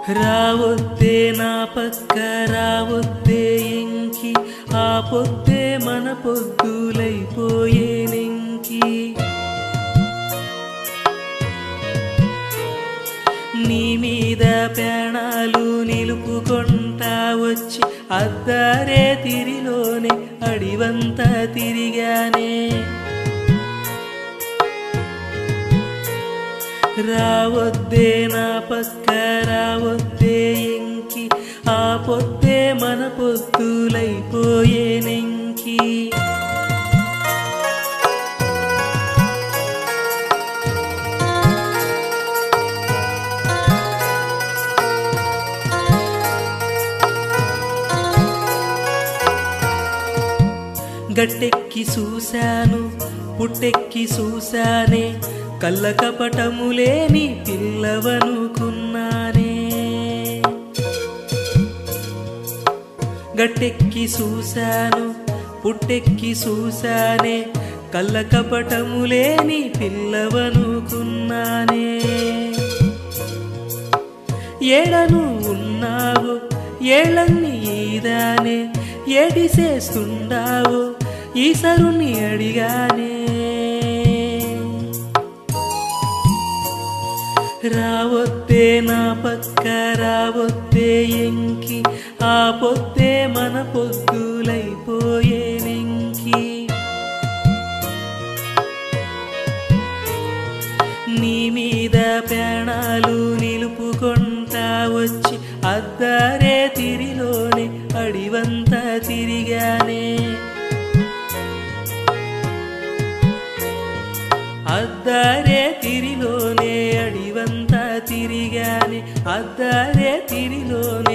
రావొద్దే నా పక్క రావొద్దే ఎంకి ఆ పొద్దే మన పొద్దులైపోయేనెంకి నీ మీద ప్రాణాలు నిలుపుకుంటా వచ్చి అద్దారే తిరిలోనే అడివంతా తిరిగానే రావొద్దే నా పక్క రావొద్దే ఎంకి ఆ పొద్దే మన పొద్దులైపోయేనెంకి గట్టెక్కి చూశాను పుట్టెక్కి చూశానే కళ్ళ కపటములేని పిల్లవనుకున్నానే గట్టెక్కి చూశాను పుట్టెక్కి చూశానే కళ్ళ కపటములేని పిల్లవనుకున్నానే ఏడను ఉన్నావు ఏళ్ళన్ని ఈదానే ఏడిసేస్తుండావు ఈసరుని అడిగానే రావొద్దే నా పక్క రావొద్దే ఎంకి ఆ పొద్దే మన పొద్దులైపోయేనెంకి నీ మీద ప్రాణాలు నిలుపుకుంటా వచ్చి అద్దారే తిరిలోనే అడివంతా తిరిగానే అద్దారే తిరిలోనే అడివంతా తిరిగానే అద్దారే తిరిలోనే